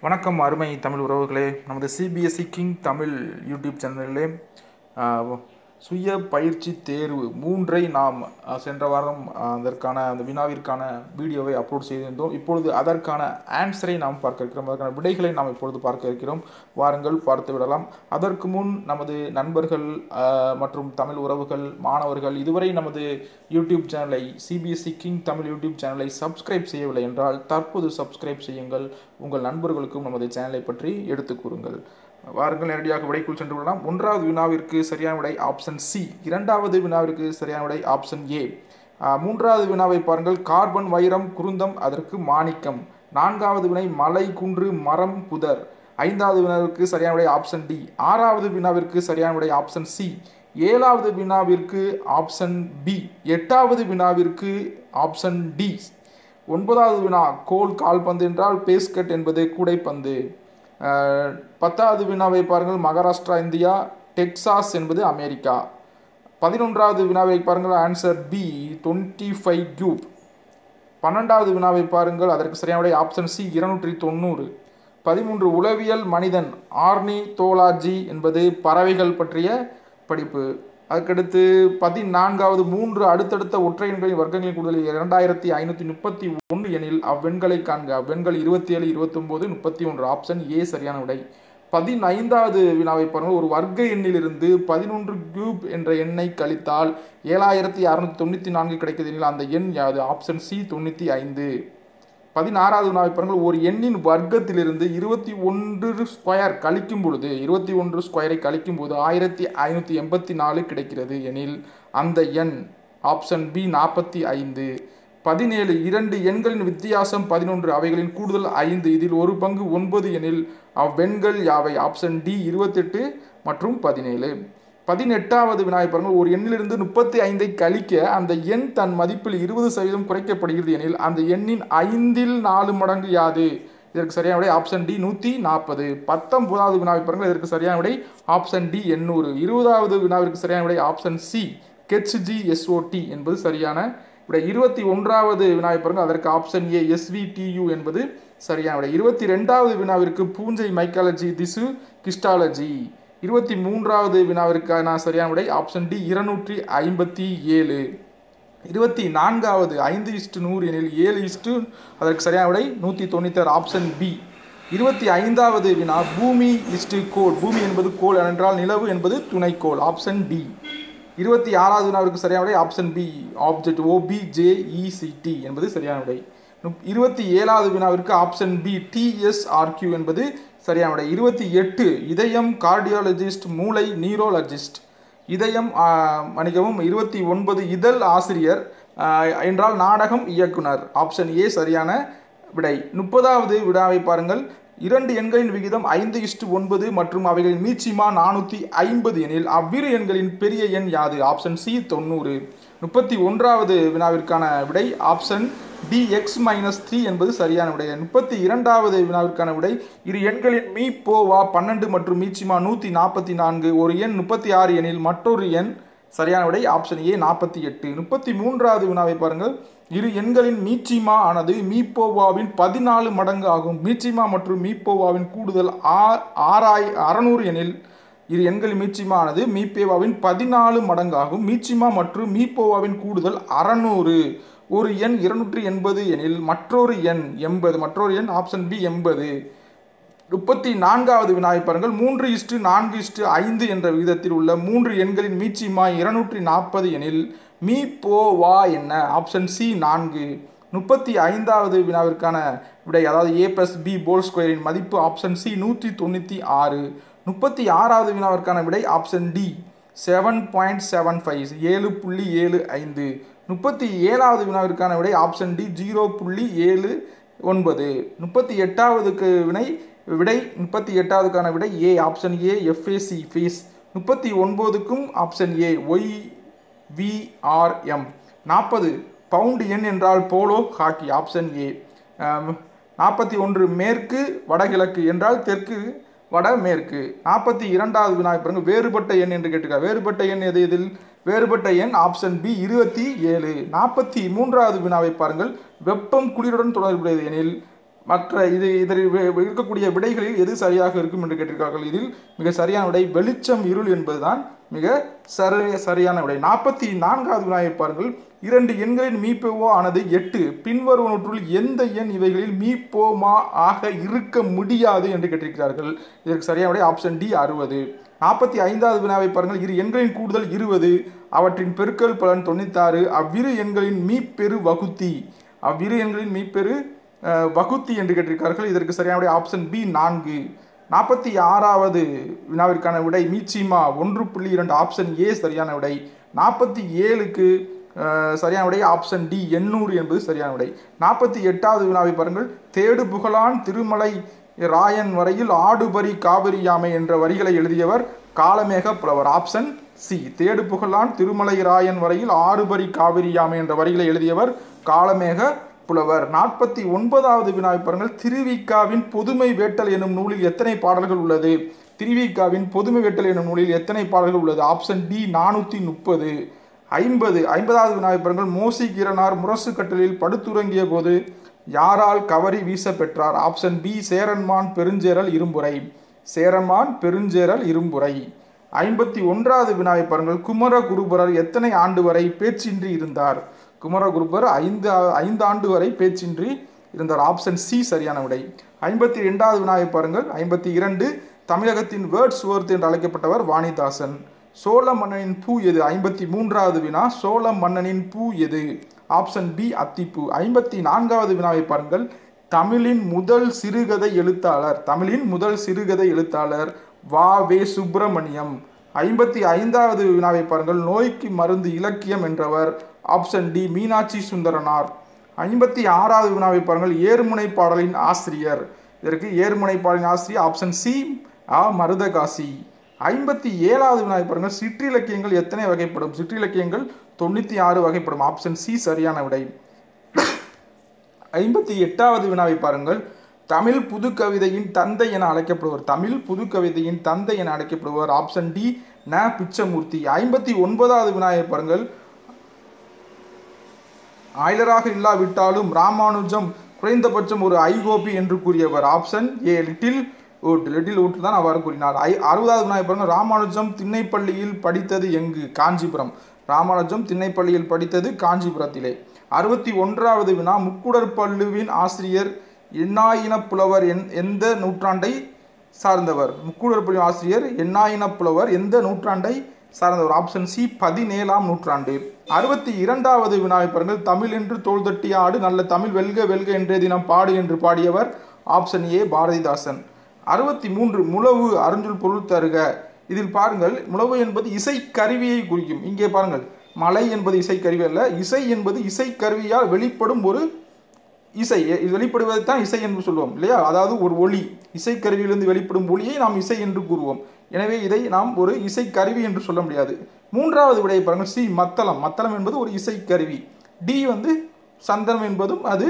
வணக்கம் அருமை தமிழ் உறவுகளே நமது சிபிஎஸ்சி கிங் தமிழ் யூடியூப் சேனலிலே ஆஹ், சுய பயிற்சி தேர்வு மூன்றை நாம் ஆஹ், சென்ற வாரம் ஆஹ், அதற்கான அந்த வினாவிற்கான வீடியோவை அப்லோட் செய்திருந்தோம் இப்பொழுது அதற்கான ஆன்சரை நாம் பார்க்க இருக்கிறோம் அதற்கான விடைகளை நாம் இப்பொழுது பார்க்க இருக்கிறோம் வாருங்கள் பார்த்து விடலாம் அதற்கு முன் நமது நண்பர்கள் ஆஹ், மற்றும் தமிழ் உறவுகள் மாணவர்கள் இதுவரை நமது யூடியூப் சேனலை சிபிஎஸ்சி கிங் தமிழ் யூடியூப் சேனலை சப்ஸ்கிரைப் செய்யவில்லை என்றால் தற்போது சப்ஸ்கிரைப் செய்யுங்கள் உங்கள் நண்பர்களுக்கும் நமது சேனலை பற்றி எடுத்துக் கூறுங்கள் வாருங்கள் நேரடியாக விடைக்குள் சென்று விடலாம் ஒன்றாவது வினாவிற்கு சரியான விடை ஆப்ஷன் சி இரண்டாவது வினாவிற்கு சரியான விடை ஆப்ஷன் ஏ மூன்றாவது வினாவை பாருங்கள் கார்பன் வைரம் குருந்தம் அதற்கு மாணிக்கம் நான்காவது வினை மலை குன்று மரம் புதர் ஐந்தாவது வினாவிற்கு சரியான விடை ஆப்ஷன் டி ஆறாவது வினாவிற்கு சரியான விடை ஆப்ஷன் சி ஏழாவது வினாவிற்கு ஆப்ஷன் பி எட்டாவது வினாவிற்கு ஆப்ஷன் டி ஒன்பதாவது வினா கோல் கால்பந்து என்றால் பேஸ்கட் என்பது கூடைப்பந்து அஹ், பத்தாவது வினாவை பாருங்கள் மகாராஷ்டிரா இந்தியா டெக்சாஸ் என்பது அமெரிக்கா பதினொன்றாவது வினாவை பாருங்கள் answer B twenty five cube பன்னெண்டாவது வினாவை பாருங்கள் அதற்கு சரியான விடை ஆப்ஷன் சி இருநூற்றி தொண்ணூறு பதிமூன்று உளவியல் மனிதன் ஆர்னி தோலாஜி என்பது பறவைகள் பற்றிய படிப்பு அதுக்கடுத்து பதினான்காவது மூன்று அடுத்தடுத்த ஒற்றை எண்களின் வர்க்கங்களின் கூடுதல் இரண்டாயிரத்தி ஐநூற்றி முப்பத்தி ஒன்று எனில் அவ்வெண்களை காண்க அவ்வெண்கள் இருபத்தி ஏழு இருபத்தொம்போது முப்பத்தி ஒன்று ஆப்ஷன் ஏ சரியான விடை பதினைந்தாவது வினாவை பாருங்கள் ஒரு வர்க்க எண்ணிலிருந்து பதினொன்று கியூப் என்ற எண்ணை கழித்தால் ஏழாயிரத்தி அறுநூத்தி தொண்ணூற்றி நான்கு கிடைக்கிறது எனில் அந்த எண் யாது ஆப்ஷன் சி தொண்ணூற்றி ஐந்து பதினாறாவது வினாவை பாருங்கள் ஒரு எண்ணின் வர்க்கத்திலிருந்து இருபத்தி ஒன்று ஸ்கொயர் கழிக்கும் பொழுது இருபத்தி ஒன்று ஸ்கொயரை கழிக்கும் போது ஆயிரத்தி ஐநூற்றி எண்பத்தி நாலு கிடைக்கிறது எனில் அந்த எண் ஆப்ஷன் பி நாற்பத்தி ஐந்து பதினேழு இரண்டு எண்களின் வித்தியாசம் பதினொன்று அவைகளின் கூடுதல் ஐந்து இதில் ஒரு பங்கு ஒன்பது எனில் அவ்வெண்கள் யாவை ஆப்ஷன் டி இருபத்தெட்டு மற்றும் பதினேழு பதினெட்டாவது வினாவை பாருங்கள் ஒரு எண்ணிலிருந்து முப்பத்தி ஐந்தை கழிக்க அந்த எண் தன் மதிப்பில் இருபது சதவீதம் குறைக்கப்படுகிறது எனில் அந்த எண்ணின் ஐந்தில் நாலு மடங்கு யாது இதற்கு சரியான விடை ஆப்ஷன் டி நூற்றி நாற்பது பத்தொன்பதாவது வினாவை பாருங்கள் இதற்கு சரியான விடை ஆப்ஷன் டி எண்ணூறு இருபதாவது வினாவிற்கு சரியான விடை option C H G SOD என்பது சரியான விடை இருபத்தி ஒன்றாவது வினாவை பாருங்கள் அதற்கு ஆப்ஷன் ஏ எஸ்விடியு என்பது சரியான விடை இருபத்தி ரெண்டாவது வினாவிற்கு பூஞ்சை மைக்காலஜி திசு கிஸ்டாலஜி இருபத்தி மூன்றாவது வினாவிற்கான சரியான விடை ஆப்ஷன் டி இருநூற்றி ஐம்பத்தி ஏழு இருபத்தி நான்காவது ஐந்து இஸ்டு நூறு எனில் ஏழு இஸ்டு அதற்கு சரியான விடை நூற்றி தொண்ணூத்தாறு ஆப்ஷன் பி இருபத்தி ஐந்தாவது வினா பூமி இஸ்டு கோள் பூமி என்பது கோள் என்றால் நிலவு என்பது துணைக்கோள் ஆப்ஷன் டி இருபத்தி ஆறாவது வினாவிற்கு சரியான விடை ஆப்ஷன் பி ஆப்ஜெக்ட் ஓபிஜேஇசிடி என்பது சரியான விடை நுப்- இருபத்தி ஏழாவது வினாவிற்கு ஆப்ஷன் பி டிஎஸ்ஆர்கியூ என்பது சரியான விடை இருபத்தி எட்டு இதயம் கார்டியாலஜிஸ்ட் மூளை நியூரோலஜிஸ்ட் இதயம் ஆ, மன்னிக்கவும் இருபத்தி ஒன்பது இதழ் ஆசிரியர் ஆ, என்றால் நாடகம் இயக்குனர் ஆப்ஷன் ஏ சரியான விடை முப்பதாவது விடாவை பாருங்கள் இரண்டு எண்களின் விகிதம் ஐந்து இஸ்டு ஒன்பது மற்றும் அவைகளின் மீச்சிமா நானூற்றி ஐம்பது எனில் அவ்விரு எண்களின் பெரிய எண் யாது ஆப்ஷன் சி தொண்ணூறு முப்பத்தி ஒன்றாவது வினாவிற்கான விடை option D X minus three என்பது சரியான விடை முப்பத்தி இரண்டாவது வினாவிற்கான விடை இரு எண்களின் மீ போவா பன்னெண்டு மற்றும் மீச்சிமா நூற்றி நாற்பத்தி நான்கு ஒரு எண் முப்பத்தி ஆறு எனில் மற்றொரு எண் சரியான விடை ஆப்ஷன் ஏ நாற்பத்தி எட்டு முப்பத்தி மூன்றாவது வினாவை பாருங்கள் இரு எண்களின் மீச்சிமா ஆனது மீப்போவாவின் பதினாலு மடங்கு ஆகும் மீச்சிமா மற்றும் மீப்போவாவின் கூடுதல் ஆ ஆறாய் அறநூறு எனில் இரு எண்களின் மீச்சிமா ஆனது மீப்பேவாவின் பதினாலு மடங்காகும் மீச்சிமா மற்றும் மீப்போவாவின் கூடுதல் அறநூறு ஒரு எண் இருநூற்றி எண்பது எனில் மற்றொரு எண் எண்பது மற்றொரு எண் ஆப்ஷன் பி எண்பது முப்பத்தி நான்காவது வினாவை பாருங்கள் மூன்று இஸ்டு நான்கு இஸ்டு ஐந்து என்ற விகிதத்தில் உள்ள மூன்று எண்களின் மீச்சிமா இருநூற்றி நாற்பது எனில் மீ போ வா என்ன ஆப்ஷன் சி நான்கு முப்பத்தி ஐந்தாவது வினாவிற்கான விடை அதாவது ஏ பிளஸ் பி போல் ஸ்கொயரின் மதிப்பு ஆப்ஷன் சி நூற்றி தொண்ணூற்றி ஆறு முப்பத்தி ஆறாவது வினாவிற்கான விடை option D seven point seven five ஏழு புள்ளி ஏழு ஐந்து முப்பத்தி ஏழாவது வினாவிற்கான விடை ஆப்ஷன் டி ஜீரோ புள்ளி ஏழு ஒன்பது முப்பத்தி எட்டாவதுக்கு வினை விடை முப்பத்தி எட்டாவதுக்கான விடை A option A FAC face முப்பத்தி ஒன்பதுக்கும் ஆப்ஷன் ஏ ஒய் விஆர்எம் நாற்பது பவுண்டு எண் என்றால் போலோ ஹாக்கி ஆப்ஷன் ஏ நாற்பத்தி ஒன்று மேற்கு வடகிழக்கு என்றால் தெற்கு வட மேற்கு நாற்பத்தி இரண்டாவது வினாய் பாருங்க வேறுபட்ட எண் என்று கேட்டிருக்கார் வேறுபட்ட எண் எது இதில் வேறுபட்ட எண் ஆப்ஷன் பி இருபத்தி ஏழு நாற்பத்தி மூன்றாவது வினாவை பாருங்கள் வெப்பம் குளிருடன் தொடர்புடையது எனில் மற்ற இது இதில் வி- இருக்கக்கூடிய விடைகளில் எது சரியாக இருக்கும் என்று கேட்டிருக்கார்கள் இதில் மிக சரியான விடை வெளிச்சம் இருள் என்பதுதான் மிக சரி சரியான விடை நாற்பத்தி நான்காவது வினாயை பாருங்கள் இரண்டு எண்களின் மீப்போவா ஆனது எட்டு பின்வருவனற்றுள் எந்த எண் இவைகளில் மீப்போமா ஆக இருக்க முடியாது என்று கேட்டிருக்கிறார்கள் இதற்கு சரியான விடை ஆப்ஷன் டி அறுபது நாற்பத்தி ஐந்தாவது வினாவை பாருங்கள் இரு எண்களின் கூடுதல் இருபது அவற்றின் பெருக்கல் பலன் தொண்ணூத்தாறு அவ்விரு எண்களின் மீப்பெரு வகுத்தி அவ்விரு எண்களின் மீப்பெரு அஹ், வகுத்தி என்று கேட்டிருக்கார்கள் இதற்கு சரியான விடை ஆப்ஷன் பி நான்கு நாற்பத்தி ஆறாவது வினாவிற்கான விடை மீச்சிமா ஒன்று புள்ளி இரண்டு ஆப்ஷன் ஏ சரியான விடை நாற்பத்தி ஏழுக்கு அஹ், சரியான விடை ஆப்ஷன் டி எண்ணூறு என்பது சரியான விடை நாற்பத்தி எட்டாவது வினாவை பாருங்கள் தேடு புகழான் திருமலை ராயன் வரையில் ஆடுபரி காவிரி யாமை என்ற வரிகளை எழுதியவர் காலமேக புலவர் ஆப்ஷன் சி தேடு புகழான் திருமலை ராயன் வரையில் ஆடுபரி காவிரி யாமை என்ற வரிகளை எழுதியவர் காலமேக புலவர் நாற்பத்தி ஒன்பதாவது வினாவை பாருங்கள் திருவிக்காவின் பொதுமை வேட்டல் எனும் நூலில் எத்தனை பாடல்கள் உள்ளது திருவிக்காவின் பொதுமை வேட்டல் எனும் நூலில் எத்தனை பாடல்கள் உள்ளது ஆப்ஷன் டி நானூற்றி முப்பது ஐம்பது ஐம்பதாவது வினாவை பாருங்கள் மோசி கிரணார் முரசு கட்டலில் படுத்துறங்கிய போது யாரால் கவரி வீச பெற்றார் ஆப்ஷன் பி சேரன்மான் பெருஞ்சேரல் இரும்புரை சேரன்மான் பெருஞ்சேரல் இரும்புரை ஐம்பத்தி ஒன்றாவது வினாவை பாருங்கள் குமரகுருபரர் எத்தனை ஆண்டு வரை பேச்சின்றி இருந்தார் குமரகுருபர் ஐந்து ஐந்து ஆண்டு வரை பேச்சின்றி இருந்தார் ஆப்ஷன் சி சரியான விடை ஐம்பத்தி ரெண்டாவது வினாவை பாருங்கள் ஐம்பத்தி இரண்டு தமிழகத்தின் வேர்ட்ஸ் வேர்த் என்று அழைக்கப்பட்டவர் வாணிதாசன் சோழ மன்னனின் பூ எது ஐம்பத்தி மூன்றாவது வினா சோழ மன்னனின் பூ எது ஆப்ஷன் பி அத்திப்பூ ஐம்பத்தி நான்காவது வினாவை பாருங்கள் தமிழின் முதல் சிறுகதை எழுத்தாளர் தமிழின் முதல் சிறுகதை எழுத்தாளர் வா வே சுப்பிரமணியம் ஐம்பத்தி ஐந்தாவது வினாவை பாருங்கள் நோய்க்கு மருந்து இலக்கியம் என்றவர் ஆப்ஷன் டி மீனாட்சி சுந்தரனார் ஐம்பத்தி ஆறாவது வினாவை பாருங்கள் ஏர்முனை பாடலின் ஆசிரியர் இதற்கு ஏர்முனை பாடலின் ஆசிரியர் ஆப்ஷன் சி ஆ மருதகாசி ஐம்பத்தி ஏழாவது வினாவை பாருங்கள் சிற்றிலக்கியங்கள் எத்தனை வகைப்படும் சிற்றிலக்கியங்கள் தொண்ணூற்றி ஆறு வகைப்படும் ஆப்ஷன் சி சரியான விடை ஐம்பத்தி எட்டாவது வினாவை பாருங்கள் தமிழ் புது கவிதையின் தந்தை என அழைக்கப்படுவர் தமிழ் புது கவிதையின் தந்தை என அழைக்கப்படுவர் ஆப்ஷன் டி ந பிச்சமூர்த்தி ஐம்பத்தி ஒன்பதாவது வினாவை பாருங்கள் ஆய்லராக இல்லாவிட்டாலும் ராமானுஜம் குறைந்தபட்சம் ஒரு ஐகோபி என்று கூறியவர் option A Littlewood Littlewood தான் அவ்வாறு கூறினார் ஐ அறுபதாவது வினாவை பாருங்கள் ராமானுஜம் திண்ணைப்பள்ளியில் படித்தது எங்கு காஞ்சிபுரம் ராமானுஜம் திண்ணைப்பள்ளியில் படித்தது காஞ்சிபுரத்திலே அறுபத்தி ஒன்றாவது வினா முக்குடற்பள்ளுவின் ஆசிரியர் எண்ணாயின புலவர் என் எந்த நூற்றாண்டை சார்ந்தவர் முக்குடற்பள்ளி ஆசிரியர் எண்ணாயின புலவர் எந்த நூற்றாண்டை சார்ந்தவர் ஆப்ஷன் சி பதினேழாம் நூற்றாண்டு அறுபத்தி இரண்டாவது வினாவை பாருங்கள் தமிழ் என்று தோள் தட்டிய ஆடு நல்ல தமிழ் வெல்க வெல்க என்றே தினம் பாடு என்று பாடியவர் ஆப்ஷன் ஏ பாரதிதாசன் அறுபத்தி மூன்று முழவு அருஞ்சொல் பொருள் தருக இதில் பாருங்கள் முழவு என்பது இசை கருவியை குறிக்கும் இங்கே பாருங்கள் மலை என்பது இசை கருவி அல்ல இசை என்பது இசை கருவியால் வெளிப்படும் ஒரு இசை இது வெளிப்படுவதை தான் இசை என்று சொல்லுவோம் இல்லையா அதாவது ஒரு ஒளி இசை கருவியிலிருந்து வெளிப்படும் ஒளியை நாம் இசை என்று கூறுவோம் எனவே இதை நாம் ஒரு இசை கருவி என்று சொல்ல முடியாது மூன்றாவது விடையை பாருங்கள் சி மத்தளம் மத்தளம் என்பது ஒரு இசை கருவி டி வந்து சந்தனம் என்பதும் அது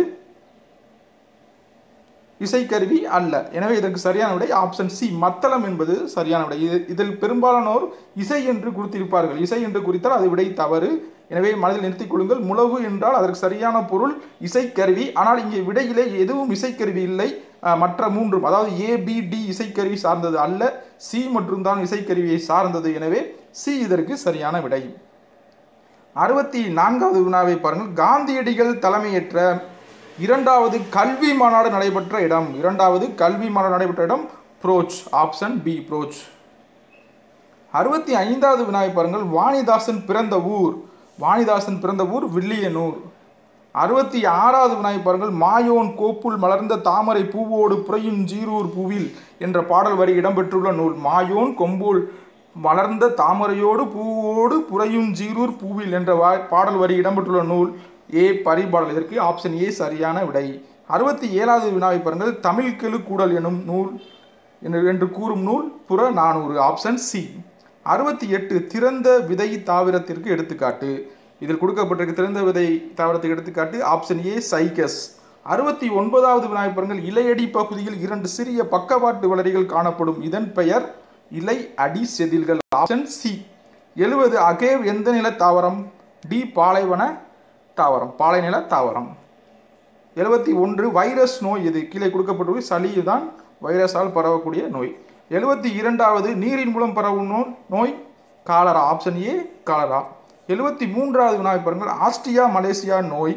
இசைக்கருவி அல்ல எனவே இதற்கு சரியான விடை ஆப்ஷன் சி மத்தளம் என்பது சரியான விடை இது இதில் பெரும்பாலானோர் இசை என்று குறித்திருப்பார்கள் இசை என்று குறித்தால் அது விடை தவறு எனவே மனதில் நிறுத்திக் கொள்ளுங்கள் முழவு என்றால் அதற்கு சரியான பொருள் இசைக்கருவி ஆனால் இங்கே விடையிலே எதுவும் இசைக்கருவி இல்லை அஹ், மற்ற மூன்றும் அதாவது ஏ பி டி இசைக்கருவி சார்ந்தது அல்ல சி மற்றும் தான் இசைக்கருவியை சார்ந்தது எனவே சி இதற்கு சரியான விடை அறுபத்தி நான்காவது வினாவை பாருங்கள் காந்தியடிகள் தலைமையேற்ற இரண்டாவது கல்வி மாநாடு நடைபெற்ற இடம் இரண்டாவது கல்வி மாநாடு நடைபெற்ற இடம் புரோச் ஆப்ஷன் பி புரோச் அறுபத்தி ஐந்தாவது வினாவை பாருங்கள் வாணிதாசன் பிறந்த ஊர் வாணிதாசன் பிறந்த ஊர் வில்லியனூர் அறுபத்தி ஆறாவது வினாவை பாருங்கள் மாயோன் கோப்புல் மலர்ந்த தாமரை பூவோடு புறையும் ஜீரூர் பூவில் என்ற பாடல் வரி இடம்பெற்றுள்ள நூல் மாயோன் கொம்புல் மலர்ந்த தாமரையோடு பூவோடு புறையும் ஜீரூர் பூவில் என்ற வா- பாடல் வரி இடம்பெற்றுள்ள நூல் ஏ பரிபாடல் இதற்கு ஆப்ஷன் ஏ சரியான விடை அறுபத்தி ஏழாவது வினாவை பாருங்கள் தமிழ் கெழு கூடல் எனும் நூல் என்று- என்று கூறும் நூல் புற நானூறு ஆப்ஷன் சி அறுபத்தி எட்டு திறந்த விதை தாவரத்திற்கு எடுத்துக்காட்டு இதில் கொடுக்கப்பட்டிருக்க திறந்த விதை தாவரத்துக்கு எடுத்துக்காட்டு ஆப்ஷன் ஏ சைக்கஸ் அறுபத்தி ஒன்பதாவது வினாவை பாருங்கள் இலையடி பகுதியில் இரண்டு சிறிய பக்கவாட்டு வளரிகள் காணப்படும் இதன் பெயர் இலை அடி செதில்கள் ஆப்ஷன் சி எழுவது அகேவ் எந்த நில தாவரம் டி பாலைவன தாவரம் பாலைநில தாவரம் எழுபத்தி ஒன்று வைரஸ் நோய் இது கீழே கொடுக்கப்பட்டுள்ள சளி தான் வைரஸால் பரவக்கூடிய நோய் எழுபத்தி இரண்டாவது நீரின் மூலம் பரவும் நோ- நோய் காலரா ஆப்ஷன் ஏ காலரா எழுபத்தி மூன்றாவது வினாவை பாருங்கள் ஆஸ்ட்ரியா மலேசியா நோய்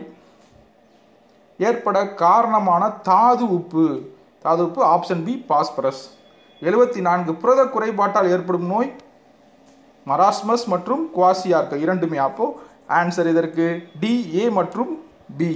ஏற்பட காரணமான தாது உப்பு தாது உப்பு ஆப்ஷன் பி பாஸ்பரஸ் எழுபத்தி நான்கு புரத குறைபாட்டால் ஏற்படும் நோய் மராஸ்மஸ் மற்றும் குவாசியார்க்க இரண்டுமே அப்போ ஆன்சர் இதற்கு டி ஏ மற்றும் பி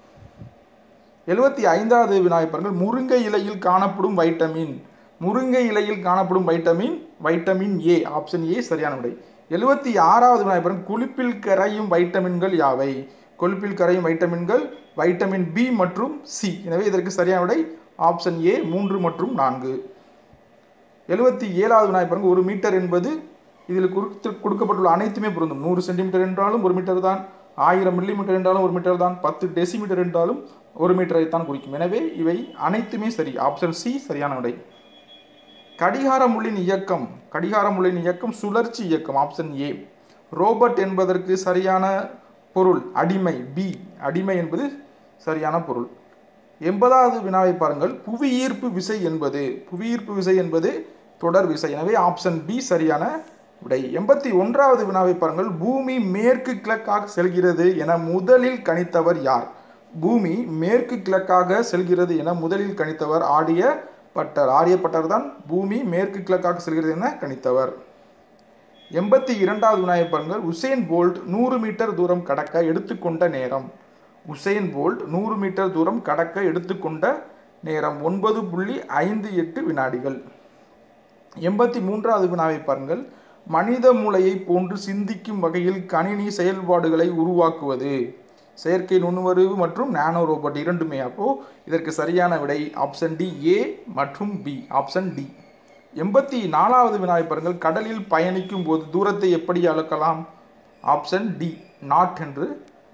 எழுபத்தி ஐந்தாவது வினாவை பாருங்கள் முருங்கை இலையில் காணப்படும் வைட்டமின் முருங்கை இலையில் காணப்படும் vitamin vitamin A option A சரியான விடை எழுபத்தி ஆறாவது வினாவை பாருங்கள் கொழுப்பில் கரையும் வைட்டமின்கள் யாவை கொழுப்பில் கரையும் வைட்டமின்கள் வைட்டமின் பி மற்றும் சி எனவே இதற்கு சரியான விடை ஆப்ஷன் ஏ மூன்று மற்றும் நான்கு எழுபத்தி ஏழாவது வினாய் பாருங்க ஒரு மீட்டர் என்பது இதில் குறித்து கொடுக்கப்பட்டுள்ள அனைத்துமே பொருந்தும் நூறு சென்டிமீட்டர் என்றாலும் ஒரு மீட்டர் தான் ஆயிரம் மில்லி மீட்டர் என்றாலும் ஒரு மீட்டர் தான் பத்து டெசிமீட்டர் என்றாலும் ஒரு மீட்டரை தான் குறிக்கும் எனவே இவை அனைத்துமே சரி ஆப்ஷன் சி சரியான விடை கடிகார முள்ளின் இயக்கம் கடிகார முள்ளின் இயக்கம் சுழற்சி இயக்கம் ஆப்ஷன் ஏ ரோபோட் என்பதற்கு சரியான பொருள் அடிமை பி அடிமை என்பது சரியான பொருள் எண்பதாவது வினாவை பாருங்கள் புவியீர்ப்பு விசை என்பது புவியீர்ப்பு விசை என்பது தொடர் விசை எனவே ஆப்ஷன் பி சரியான விடை எண்பத்தி ஒன்றாவது வினாவை பாருங்கள் பூமி மேற்கு கிழக்காக செல்கிறது என முதலில் கணித்தவர் யார் பூமி மேற்கு கிழக்காக செல்கிறது என முதலில் கணித்தவர் ஆடிய பட்டர் ஆரியப்பட்டர் தான் பூமி மேற்கு கிழக்காக செல்கிறது என கணித்தவர் எண்பத்தி இரண்டாவது வினாயை பாருங்கள் உசேன் போல்ட் நூறு மீட்டர் தூரம் கடக்க எடுத்துக்கொண்ட நேரம் உசேன் போல்ட் நூறு மீட்டர் தூரம் கடக்க எடுத்துக்கொண்ட நேரம் ஒன்பது புள்ளி ஐந்து எட்டு வினாடிகள் எண்பத்தி மூன்றாவது வினாவை பாருங்கள் மனித மூளையை போன்று சிந்திக்கும் வகையில் கணினி செயல்பாடுகளை உருவாக்குவது செயற்கை நுண்ணுணர்வு மற்றும் நானோ ரோபோட் இரண்டுமே அப்போ இதற்கு சரியான விடை ஆப்ஷன் டி ஏ மற்றும் பி ஆப்ஷன் டி எண்பத்தி நாலாவது வினாவை பாருங்கள் கடலில் பயணிக்கும் போது தூரத்தை எப்படி அளக்கலாம் ஆப்ஷன் டி நாட் என்று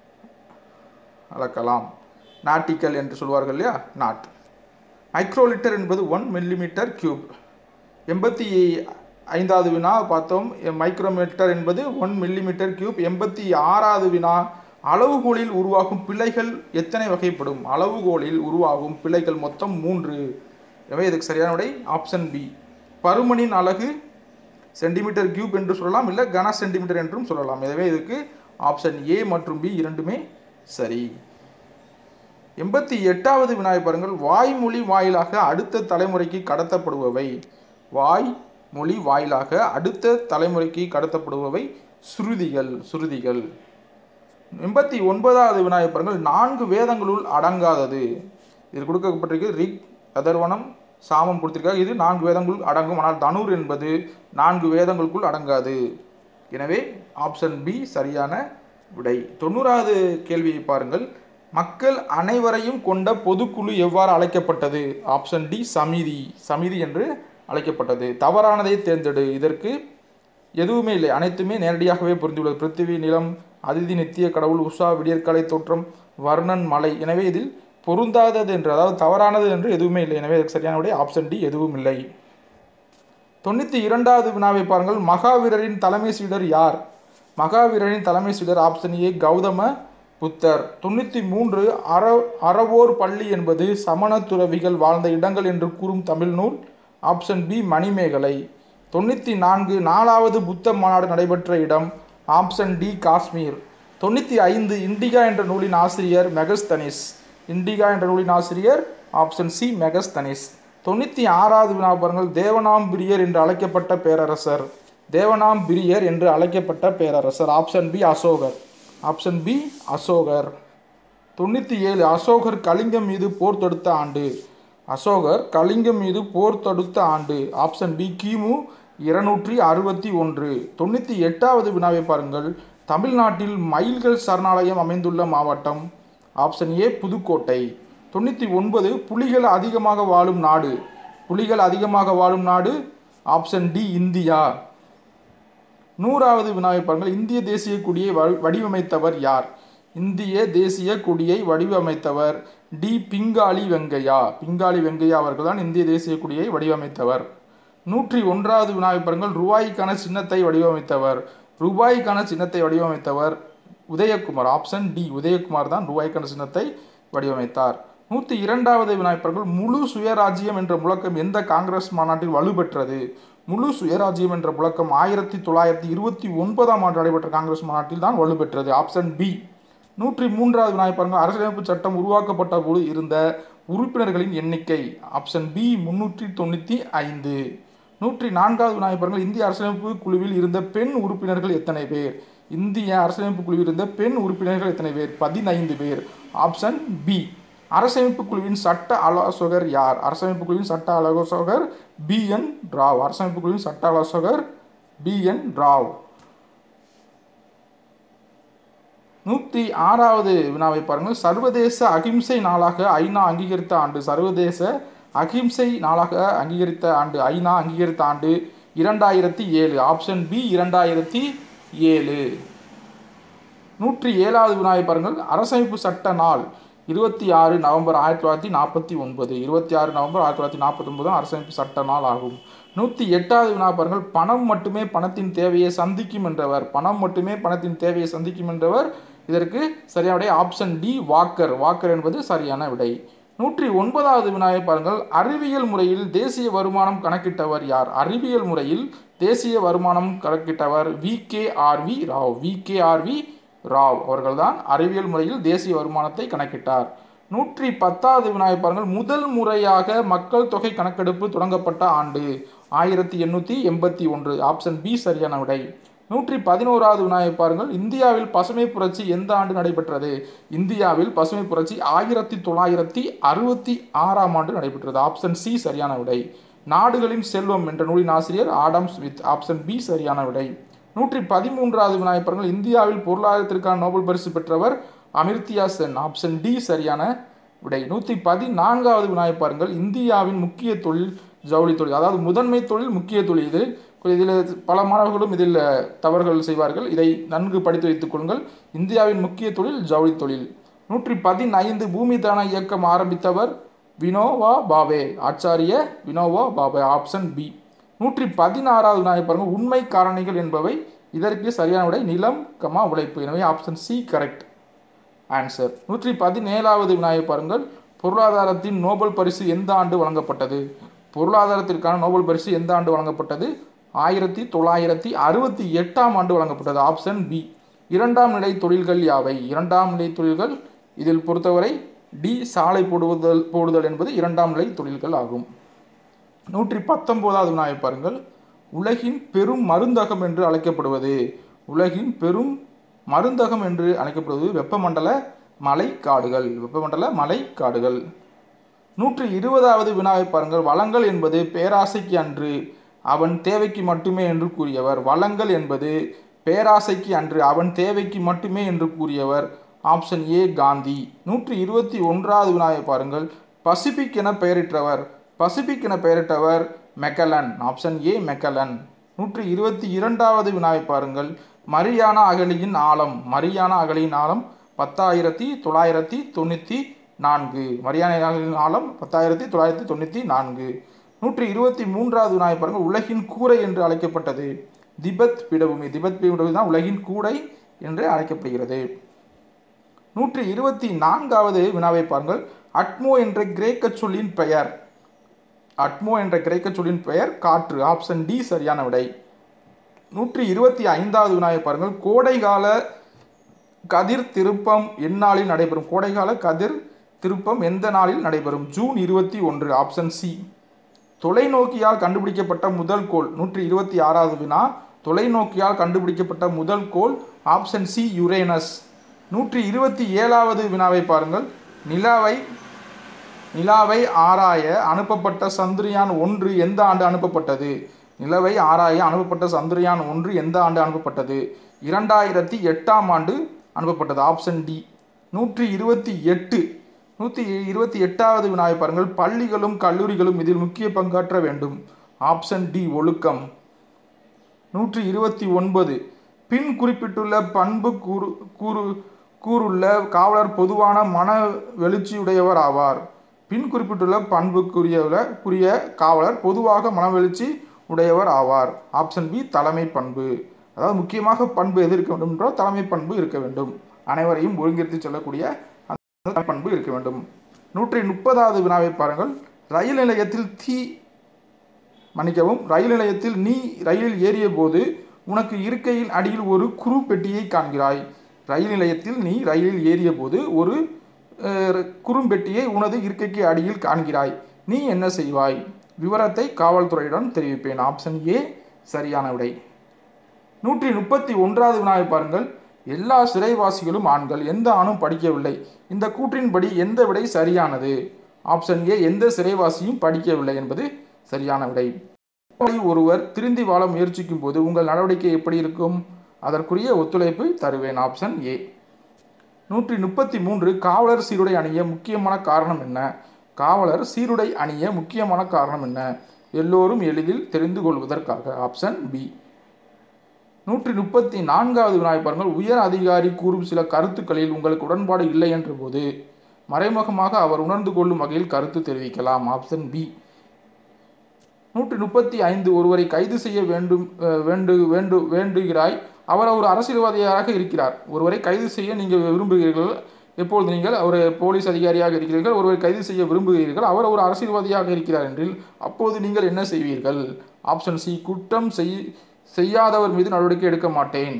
அளக்கலாம் நாட்டிக்கல் என்று சொல்வார்கள் இல்லையா நாட் மைக்ரோலிட்டர் என்பது ஒன் மில்லிமீட்டர் கியூப் எண்பத்தி ஐந்தாவது வினா பார்த்தோம் மைக்ரோமீட்டர் என்பது ஒன் மில்லிமீட்டர் கியூப் எண்பத்தி ஆறாவது வினா அளவுகோலில் உருவாகும் பிழைகள் எத்தனை வகைப்படும் அளவுகோலில் உருவாகும் பிழைகள் மொத்தம் மூன்று எனவே இதுக்கு சரியான விடை ஆப்ஷன் பி பருமனின் அலகு சென்டிமீட்டர் கியூப் என்று சொல்லலாம் இல்லை கன சென்டிமீட்டர் என்றும் சொல்லலாம் எனவே இதுக்கு ஆப்ஷன் ஏ மற்றும் பி இரண்டுமே சரி எண்பத்தி எட்டாவது வினாவை பாருங்கள் வாய்மொழி வாயிலாக அடுத்த தலைமுறைக்கு கடத்தப்படுபவை வாய் மொழி வாயிலாக அடுத்த தலைமுறைக்கு கடத்தப்படுபவை சுருதிகள் சுருதிகள் எண்பத்தி ஒன்பதாவது வினாவை பாருங்கள் நான்கு வேதங்களுள் அடங்காதது இது கொடுக்கப்பட்டிருக்கு ரிக் அதர்வனம் சாமம் கொடுத்திருக்காங்க இது நான்கு வேதங்களுள் அடங்கும் ஆனால் தனுர் என்பது நான்கு வேதங்களுக்குள் அடங்காது எனவே ஆப்ஷன் பி சரியான விடை தொண்ணூறாவது கேள்வியை பாருங்கள் மக்கள் அனைவரையும் கொண்ட பொதுக்குழு எவ்வாறு அழைக்கப்பட்டது ஆப்ஷன் டி சமிதி சமிதி என்று அழைக்கப்பட்டது தவறானதை தேர்ந்தெடு இதற்கு எதுவுமே இல்லை அனைத்துமே நேரடியாகவே பொருந்தியுள்ளது பிருத்திவி நிலம் அதிதி நித்திய கடவுள் உஷா விடியற்காலை தோற்றம் வர்ணன் மலை எனவே இதில் பொருந்தாதது என்று அதாவது தவறானது என்று எதுவுமே இல்லை எனவே இதற்கு சரியான விடை ஆப்ஷன் டி எதுவும் இல்லை தொண்ணூற்றி இரண்டாவது வினாவை பாருங்கள் மகாவீரரின் தலைமை சீடர் யார் மகாவீரரின் தலைமை சீடர் ஆப்ஷன் ஏ கௌதம புத்தர் தொண்ணூற்றி மூன்று அற அறவோர் பள்ளி என்பது சமண துறவிகள் வாழ்ந்த இடங்கள் என்று கூறும் தமிழ் நூல் ஆப்ஷன் பி மணிமேகலை தொண்ணூற்றி நான்கு நாலாவது புத்த மாநாடு நடைபெற்ற இடம் ஆப்ஷன் டி காஷ்மீர் தொண்ணூற்றி ஐந்து இண்டிகா என்ற நூலின் ஆசிரியர் மெகஸ்தனிஸ் இண்டிகா என்ற நூலின் ஆசிரியர் ஆப்ஷன் சி மெகஸ்தனிஸ் தொண்ணூற்றி ஆறாவது வினா பாருங்கள் தேவனாம்பிரியர் என்று அழைக்கப்பட்ட பேரரசர் தேவனாம்பிரியர் என்று அழைக்கப்பட்ட பேரரசர் ஆப்ஷன் பி அசோகர் ஆப்ஷன் பி அசோகர் தொண்ணூற்றி ஏழு அசோகர் கலிங்கம் மீது போர் தொடுத்த ஆண்டு அசோகர் கலிங்கம் மீது போர் தொடுத்த ஆண்டு ஆப்ஷன் பி கிமு இருநூற்றி அறுபத்தி ஒன்று தொண்ணூற்றி எட்டாவது வினாவை பாருங்கள் தமிழ்நாட்டில் மயில்கள் சரணாலயம் அமைந்துள்ள மாவட்டம் ஆப்ஷன் ஏ புதுக்கோட்டை தொண்ணூற்றி ஒன்பது புலிகள் அதிகமாக வாழும் நாடு புலிகள் அதிகமாக வாழும் நாடு ஆப்ஷன் டி இந்தியா நூறாவது வினாவை பாருங்கள் இந்திய தேசிய கொடியை வ- வடிவமைத்தவர் யார் இந்திய தேசிய கொடியை வடிவமைத்தவர் டி பிங்காலி வெங்கையா பிங்காலி வெங்கையா அவர்கள் தான் இந்திய தேசிய கொடியை வடிவமைத்தவர் நூற்றி ஒன்றாவது வினாவை பாருங்கள் ரூபாய்க்கான சின்னத்தை வடிவமைத்தவர் ரூபாய்க்கான சின்னத்தை வடிவமைத்தவர் உதயகுமார் ஆப்ஷன் டி உதயகுமார் தான் ரூபாய்க்கான சின்னத்தை வடிவமைத்தார் நூற்றி இரண்டாவது வினாய்ப்பர்கள் முழு சுயராஜ்யம் என்ற முழக்கம் எந்த காங்கிரஸ் மாநாட்டில் வலுப்பெற்றது முழு சுயராஜ்யம் என்ற முழக்கம் ஆயிரத்தி தொள்ளாயிரத்தி இருபத்தி ஒன்பதாம் ஆண்டு நடைபெற்ற காங்கிரஸ் மாநாட்டில் தான் வலுப்பெற்றது ஆப்ஷன் பி நூற்றி மூன்றாவது வினாய்ப்பாருங்க அரசியலமைப்பு சட்டம் உருவாக்கப்பட்ட போது இருந்த உறுப்பினர்களின் எண்ணிக்கை ஆப்ஷன் பி முன்னூற்றி தொண்ணூற்றி ஐந்து நூற்றி நான்காவது வினாய்ப்பாருங்கள் இந்திய அரசியலமைப்பு குழுவில் இருந்த பெண் உறுப்பினர்கள் எத்தனை பேர் இந்திய அரசியலமைப்பு குழுவில் இருந்த பெண் உறுப்பினர்கள் எத்தனை பேர் பதினைந்து பேர் ஆப்ஷன் பி அரசமைப்பு குழுவின் சட்ட ஆலோசகர் யார் அரசமைப்பு குழுவின் சட்ட ஆலோசகர் பி என் ராவ் அரசமைப்பு குழுவின் சட்ட ஆலோசகர் பி என் ராவ் நூற்றி ஆறாவது வினாவை பாருங்கள் சர்வதேச அகிம்சை நாளாக ஐநா அங்கீகரித்த ஆண்டு சர்வதேச அகிம்சை நாளாக அங்கீகரித்த ஆண்டு ஐநா அங்கீகரித்த ஆண்டு இரண்டாயிரத்தி ஏழு ஆப்ஷன் பி இரண்டாயிரத்தி ஏழு நூற்றி ஏழாவது வினாவை பாருங்கள் அரசமைப்பு சட்ட நாள் இருபத்தி ஆறு நவம்பர் ஆயிரத்தி தொள்ளாயிரத்தி நாற்பத்தி ஒன்பது இருபத்தி ஆறு நவம்பர் ஆயிரத்தி தொள்ளாயிரத்தி நாற்பத்தி ஒன்பது அரசமைப்பு சட்ட நாள் ஆகும் நூற்றி எட்டாவது வினா பாருங்கள் பணம் மட்டுமே பணத்தின் தேவையை சந்திக்கும் என்றவர் பணம் மட்டுமே பணத்தின் தேவையை சந்திக்கும் என்றவர் இதற்கு சரியான விடை ஆப்ஷன் டி வாக்கர் வாக்கர் என்பது சரியான விடை நூற்றி ஒன்பதாவது வினாவை பாருங்கள் அறிவியல் முறையில் தேசிய வருமானம் கணக்கிட்டவர் யார் அறிவியல் முறையில் தேசிய வருமானம் கணக்கிட்டவர் V K R V Rao V K R V Rao அவர்கள்தான் அறிவியல் முறையில் தேசிய வருமானத்தை கணக்கிட்டார் நூற்றி பத்தாவது வினாவை பாருங்கள் முதல் முறையாக மக்கள் தொகை கணக்கெடுப்பு தொடங்கப்பட்ட ஆண்டு ஆயிரத்தி எண்ணூற்றி எண்பத்தி ஒன்று ஆப்ஷன் பி சரியான விடை நூற்றி பதினோராவது வினாவை பாருங்கள் இந்தியாவில் பசுமை புரட்சி எந்த ஆண்டு நடைபெற்றது இந்தியாவில் பசுமை புரட்சி ஆயிரத்தி தொள்ளாயிரத்தி அறுபத்தி ஆறாம் ஆண்டு நடைபெற்றது ஆப்ஷன் சி சரியான விடை நாடுகளின் செல்வம் என்ற நூலின் ஆசிரியர் ஆடம் ஸ்மித் ஆப்ஷன் பி சரியான விடை நூற்றி பதிமூன்றாவது வினாவை பாருங்கள் இந்தியாவில் பொருளாதாரத்திற்கான நோபல் பரிசு பெற்றவர் அமிர்தியா சென் ஆப்ஷன் டி சரியான விடை நூற்றி பதினான்காவது வினாவை பாருங்கள் இந்தியாவின் முக்கிய தொழில் ஜவுளி தொழில் அதாவது முதன்மை தொழில் முக்கிய தொழில் இது இதில் பல மாணவர்களும் இதில் தவறுகள் செய்வார்கள் இதை நன்கு படித்து வைத்துக் கொள்ளுங்கள் இந்தியாவின் முக்கிய தொழில் ஜவுளி தொழில் நூற்றி பதினைந்து பூமி தான இயக்கம் ஆரம்பித்தவர் வினோவா பாவே ஆச்சாரிய வினோவா பாவே ஆப்ஷன் பி நூற்றி பதினாறாவது வினாவை பாருங்கள் உண்மை காரணிகள் என்பவை இதற்கு சரியான விடை நிலம் கமா உழைப்பு எனவே ஆப்ஷன் சி கரெக்ட் ஆன்சர் நூற்றி பதினேழாவது வினாவை பாருங்கள் பொருளாதாரத்தின் நோபல் பரிசு எந்த ஆண்டு வழங்கப்பட்டது பொருளாதாரத்திற்கான நோபல் பரிசு எந்த ஆண்டு வழங்கப்பட்டது ஆயிரத்தி தொள்ளாயிரத்தி அறுபத்தி எட்டாம் ஆண்டு வழங்கப்பட்டது ஆப்ஷன் பி இரண்டாம் நிலை தொழில்கள் யாவை இரண்டாம் நிலை தொழில்கள் இதில் பொறுத்தவரை டி சாலை போடுவதல் போடுதல் என்பது இரண்டாம் நிலை தொழில்கள் ஆகும் நூற்றி பத்தொன்பதாவது வினாவை பாருங்கள் உலகின் பெரும் மருந்தகம் என்று அழைக்கப்படுவது உலகின் பெரும் மருந்தகம் என்று அழைக்கப்படுவது வெப்பமண்டல மலைக்காடுகள் வெப்பமண்டல மலைக்காடுகள் நூற்றி இருபதாவது வினாவை பாருங்கள் வளங்கள் என்பது பேராசைக்கு அன்று அவன் தேவைக்கு மட்டுமே என்று கூறியவர் வளங்கள் என்பது பேராசைக்கு அன்று அவன் தேவைக்கு மட்டுமே என்று கூறியவர் ஆப்ஷன் ஏ காந்தி நூற்றி இருபத்தி ஒன்றாவது வினாவை பாருங்கள் பசிபிக் என பெயரிட்டவர் பசிபிக் என பெயரிட்டவர் மெக்கலன் ஆப்ஷன் ஏ மெக்கலன் நூற்றி இருபத்தி இரண்டாவது வினாவை பாருங்கள் மரியானா அகலியின் ஆழம் மரியானா அகலியின் ஆழம் பத்தாயிரத்தி தொள்ளாயிரத்தி தொண்ணூற்றி நான்கு மரியானா அகலியின் ஆழம் பத்தாயிரத்தி தொள்ளாயிரத்தி தொண்ணூற்றி நான்கு நூற்றி இருபத்தி மூன்றாவது வினாவை பாருங்கள் உலகின் கூரை என்று அழைக்கப்பட்டது திபெத் பீடபூமி திபெத் பீடபூமி தான் உலகின் கூடை என்று அழைக்கப்படுகிறது நூற்றி இருபத்தி நான்காவது வினாவை பாருங்கள் அட்மோ என்ற கிரேக்க சொல்லின் பெயர் அட்மோ என்ற கிரேக்க சொல்லின் பெயர் காற்று ஆப்ஷன் டி சரியான விடை நூற்றி இருபத்தி ஐந்தாவது வினாவை பாருங்கள் கோடைகால கதிர் திருப்பம் எந்நாளில் நடைபெறும் கோடைகால கதிர் திருப்பம் எந்த நாளில் நடைபெறும் ஜூன் இருபத்தி ஒன்று ஆப்ஷன் சி தொலைநோக்கியால் கண்டுபிடிக்கப்பட்ட முதல் கோள் நூற்றி இருபத்தி ஆறாவது வினா தொலைநோக்கியால் கண்டுபிடிக்கப்பட்ட முதல் கோள் ஆப்ஷன் சி யுரேனஸ் நூற்றி இருபத்தி ஏழாவது வினாவை பாருங்கள் நிலாவை நிலாவை ஆராய அனுப்பப்பட்ட சந்திரயான் ஒன்று எந்த ஆண்டு அனுப்பப்பட்டது நிலவை ஆராய அனுப்பப்பட்ட சந்திரயான் ஒன்று எந்த ஆண்டு அனுப்பப்பட்டது இரண்டாயிரத்தி எட்டாம் ஆண்டு அனுப்பப்பட்டது ஆப்ஷன் டி நூற்றி இருபத்தி எட்டு நூற்றி இருபத்தி எட்டாவது வினாவை பாருங்கள் பள்ளிகளும் கல்லூரிகளும் இதில் முக்கிய பங்காற்ற வேண்டும் ஆப்ஷன் டி ஒழுக்கம் நூற்றி இருபத்தி ஒன்பது பின் குறிப்பிட்டுள்ள பண்பு கூறு கூறு கூறுள்ள காவலர் பொதுவான மன வெளிச்சியுடையவர் ஆவார் பின் குறிப்பிட்டுள்ள பண்புக்குரிய குறிய காவலர் பொதுவாக மனவெழுச்சி உடையவர் ஆவார் ஆப்ஷன் பி தலைமை பண்பு அதாவது முக்கியமாக பண்பு எது இருக்க வேண்டும் என்றால் தலைமை பண்பு இருக்க வேண்டும் அனைவரையும் ஒருங்கிணைத்து செல்லக்கூடிய பண்பு இருக்க வேண்டும் நூற்றி முப்பதாவது வினாவை பாருங்கள் ரயில் நிலையத்தில் தீ மன்னிக்கவும் ரயில் நிலையத்தில் நீ ரயிலில் ஏறிய போது உனக்கு இருக்கையின் அடியில் ஒரு குறு பெட்டியை காண்கிறாய் ரயில் நிலையத்தில் நீ ரயிலில் ஏறிய போது ஒரு அஹ், குறும்பெட்டியை உனது இருக்கைக்கு அடியில் காண்கிறாய் நீ என்ன செய்வாய் விவரத்தை காவல்துறையிடம் தெரிவிப்பேன் ஆப்ஷன் ஏ சரியான விடை நூற்றி முப்பத்தி ஒன்றாவது வினாவை பாருங்கள் எல்லா சிறைவாசிகளும் ஆண்கள் எந்த ஆணும் படிக்கவில்லை இந்த கூற்றின்படி எந்த விடை சரியானது ஆப்ஷன் ஏ எந்த சிறைவாசியும் படிக்கவில்லை என்பது சரியான விடை அப்படி ஒருவர் திருந்தி வாழ முயற்சிக்கும் போது உங்கள் நடவடிக்கை எப்படி இருக்கும் அதற்குரிய ஒத்துழைப்பு தருவேன் ஆப்ஷன் ஏ நூற்றி முப்பத்தி மூன்று காவலர் சீருடை அணிய முக்கியமான காரணம் என்ன காவலர் சீருடை அணிய முக்கியமான காரணம் என்ன எல்லோரும் எளிதில் தெரிந்து கொள்வதற்காக ஆப்ஷன் பி நூற்றி முப்பத்தி நான்காவது வினாய் பாருங்கள் உயர் அதிகாரி கூறும் சில கருத்துக்களில் உங்களுக்கு உடன்பாடு இல்லை என்ற போது மறைமுகமாக அவர் உணர்ந்து கொள்ளும் வகையில் கருத்து தெரிவிக்கலாம் ஆப்ஷன் பி நூற்றி முப்பத்தி ஐந்து ஒருவரை கைது செய்ய வேண்டும் அஹ், வேண்டு வேண்டு வேண்டுகிறாய் அவர் ஒரு அரசியல்வாதியாக இருக்கிறார் ஒருவரை கைது செய்ய நீங்கள் விரும்புகிறீர்கள் எப்பொழுது நீங்கள் ஒரு போலீஸ் அதிகாரியாக இருக்கிறீர்கள் ஒருவரை கைது செய்ய விரும்புகிறீர்கள் அவர் ஒரு அரசியல்வாதியாக இருக்கிறார் என்றில் அப்போது நீங்கள் என்ன செய்வீர்கள் ஆப்ஷன் சி குற்றம் செய் செய்யாதவர் மீது நடவடிக்கை எடுக்க மாட்டேன்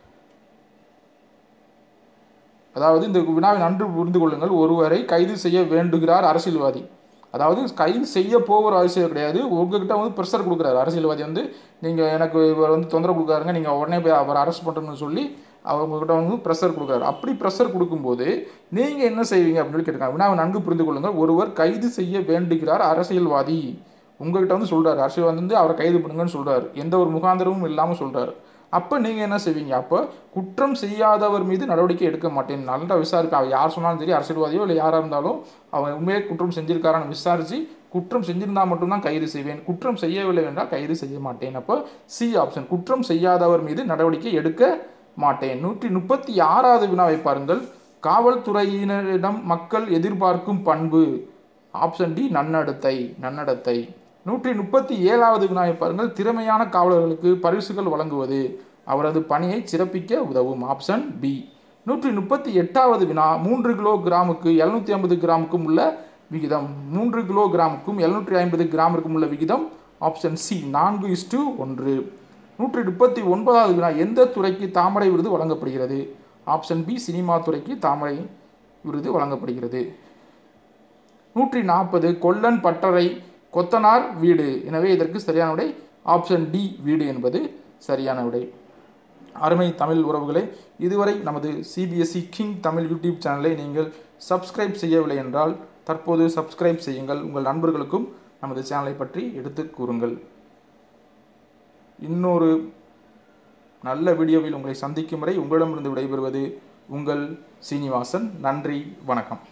அதாவது இந்த வினாவை நன்று புரிந்து கொள்ளுங்கள் ஒருவரை கைது செய்ய வேண்டுகிறார் அரசியல்வாதி அதாவது கைது செய்ய போகிற அரசியல் கிடையாது உங்ககிட்ட வந்து ப்ரெஷர் கொடுக்குறாரு அரசியல்வாதி வந்து நீங்கள் எனக்கு இவர் வந்து தொந்தரவு கொடுக்குறாருங்க நீங்கள் உடனே போய் அவரை அரெஸ்ட் பண்ணுறணும்னு சொல்லி அவங்ககிட்ட வந்து ப்ரெஷர் கொடுக்குறாரு அப்படி ப்ரெஷர் கொடுக்கும்போது நீங்கள் என்ன செய்வீங்க அப்படின்னு சொல்லி கேட்குறாங்க வினாவை நன்கு புரிந்து கொள்ளுங்கள் ஒருவர் கைது செய்ய வேண்டுகிறார் அரசியல்வாதி உங்ககிட்ட வந்து சொல்கிறாரு அரசியல்வாதி வந்து அவரை கைது பண்ணுங்கன்னு சொல்கிறாரு எந்த ஒரு முகாந்திரமும் இல்லாமல் சொல்கிறாரு அப்போ நீங்கள் என்ன செய்வீங்க அப்போ குற்றம் செய்யாதவர் மீது நடவடிக்கை எடுக்க மாட்டேன் நல்லா விசாரிப்பேன் அவர் யார் சொன்னாலும் சரி அரசியல்வாதியோ இல்லை யாராக இருந்தாலும் அவன் உண்மையே குற்றம் செஞ்சிருக்காரான்னு விசாரித்து குற்றம் செஞ்சிருந்தால் மட்டும்தான் கைது செய்வேன் குற்றம் செய்யவில்லை என்றால் கைது செய்ய மாட்டேன் அப்போ சி ஆப்ஷன் குற்றம் செய்யாதவர் மீது நடவடிக்கை எடுக்க மாட்டேன் நூற்றி முப்பத்தி ஆறாவது வினாவை பாருங்கள் காவல்துறையினரிடம் மக்கள் எதிர்பார்க்கும் பண்பு ஆப்ஷன் டி நன்னடத்தை நன்னடத்தை நூற்றி முப்பத்தி ஏழாவது வினாவை பாருங்கள் திறமையான காவலர்களுக்கு பரிசுகள் வழங்குவது அவரது பணியை சிறப்பிக்க உதவும் ஆப்ஷன் பி நூற்றி முப்பத்தி எட்டாவது வினா மூன்று கிலோ கிராமுக்கு எழுநூற்றி ஐம்பது கிராமுக்கும் உள்ள விகிதம் மூன்று கிலோ கிராமுக்கும் எழுநூற்றி ஐம்பது கிராமிற்கும் உள்ள விகிதம் ஆப்ஷன் சி நான்கு இஸ்டு ஒன்று நூற்றி முப்பத்தி ஒன்பதாவது வினா எந்த துறைக்கு தாமரை விருது வழங்கப்படுகிறது ஆப்ஷன் பி சினிமா துறைக்கு தாமரை விருது வழங்கப்படுகிறது நூற்றி நாற்பது கொல்லன் பட்டறை கொத்தனார் வீடு எனவே இதற்கு சரியான விடை ஆப்ஷன் டி வீடு என்பது சரியான விடை அருமை தமிழ் உறவுகளே இதுவரை நமது சிபிஎஸ்இ கிங் தமிழ் யூடியூப் சேனலை நீங்கள் சப்ஸ்கிரைப் செய்யவில்லை என்றால் தற்போது சப்ஸ்கிரைப் செய்யுங்கள் உங்கள் நண்பர்களுக்கும் நமது சேனலை பற்றி எடுத்து கூறுங்கள் இன்னொரு நல்ல வீடியோவில் உங்களை சந்திக்கும் வரை உங்களிடமிருந்து விடைபெறுவது உங்கள் சீனிவாசன் நன்றி வணக்கம்